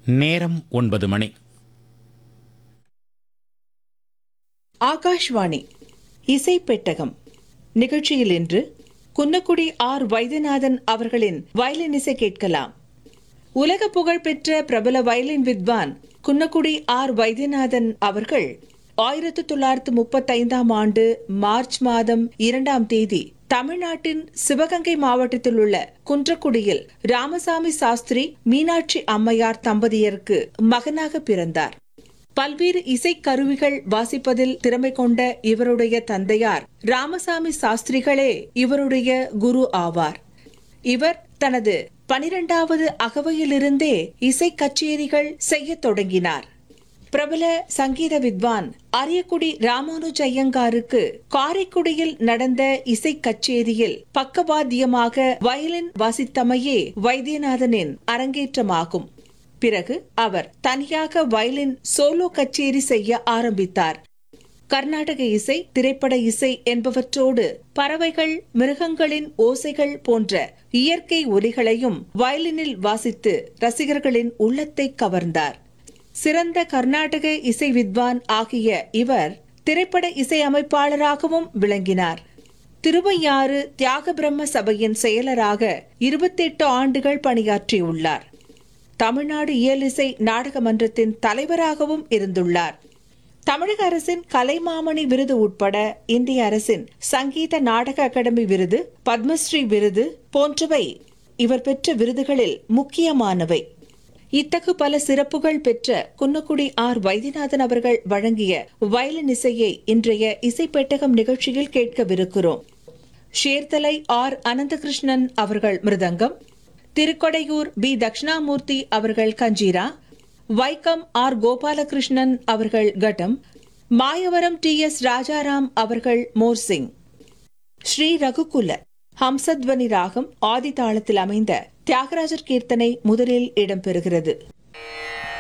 நேரம் ஒன்பது மணி ஆகாஷ்வாணி இசை பெட்டகம் நிகழ்ச்சியில் இன்று குன்னக்குடி ஆர் வைத்தியநாதன் அவர்களின் வயலின் இசை கேட்கலாம் உலக புகழ்பெற்ற பிரபல வயலின் வித்வான் குன்னக்குடி ஆர் வைத்தியநாதன் அவர்கள் ஆயிரத்து தொள்ளாயிரத்து முப்பத்தைந்தாம் ஆண்டு மார்ச் மாதம் இரண்டாம் தேதி தமிழ்நாட்டின் சிவகங்கை மாவட்டத்தில் உள்ள குன்றக்குடியில் ராமசாமி சாஸ்திரி மீனாட்சி அம்மையார் தம்பதியருக்கு மகனாக பிறந்தார் பல்வேறு இசைக்கருவிகள் வாசிப்பதில் திறமை கொண்ட இவருடைய தந்தையார் ராமசாமி சாஸ்திரிகளே இவருடைய குரு ஆவார் இவர் தனது பனிரெண்டாவது அகவையிலிருந்தே இசை கச்சேரிகள் செய்யத் தொடங்கினார் பிரபல சங்கீத வித்வான் அரியக்குடி ராமானுஜ ஐயங்காருக்கு காரைக்குடியில் நடந்த இசை கச்சேரியில் பக்கவாத்தியமாக வயலின் வாசித்தமையே வைத்தியநாதனின் அரங்கேற்றமாகும் பிறகு அவர் தனியாக வயலின் சோலோ கச்சேரி செய்ய ஆரம்பித்தார் கர்நாடக இசை திரைப்பட இசை என்பவற்றோடு பறவைகள் மிருகங்களின் ஓசைகள் போன்ற இயற்கை ஒலிகளையும் வயலினில் வாசித்து ரசிகர்களின் உள்ளத்தை கவர்ந்தார் சிறந்த கர்நாடக இசை வித்வான் ஆகிய இவர் திரைப்பட இசை அமைப்பாளராகவும் விளங்கினார் திருவையாறு தியாக பிரம்ம சபையின் செயலராக இருபத்தெட்டு ஆண்டுகள் பணியாற்றியுள்ளார் தமிழ்நாடு இயலிசை நாடக மன்றத்தின் தலைவராகவும் இருந்துள்ளார் தமிழக அரசின் கலைமாமணி விருது உட்பட இந்திய அரசின் சங்கீத நாடக அகாடமி விருது பத்மஸ்ரீ விருது போன்றவை இவர் பெற்ற விருதுகளில் முக்கியமானவை இத்தகு பல சிறப்புகள் பெற்ற குன்னக்குடி ஆர் வைத்தியநாதன் அவர்கள் வழங்கிய வயலின் இசையை இன்றைய இசை பெட்டகம் நிகழ்ச்சியில் கேட்கவிருக்கிறோம் ஷேர்தலை ஆர் அனந்தகிருஷ்ணன் அவர்கள் மிருதங்கம் திருக்கொடையூர் பி தட்சிணாமூர்த்தி அவர்கள் கஞ்சீரா வைக்கம் ஆர் கோபாலகிருஷ்ணன் அவர்கள் கட்டம் மாயவரம் டி எஸ் ராஜாராம் அவர்கள் மோர்சிங் ஸ்ரீ ரகுகுல ஹம்சத்வனி ராகம் ஆதி தாளத்தில் அமைந்த தியாகராஜர் கீர்த்தனை முதலில் இடம்பெறுகிறது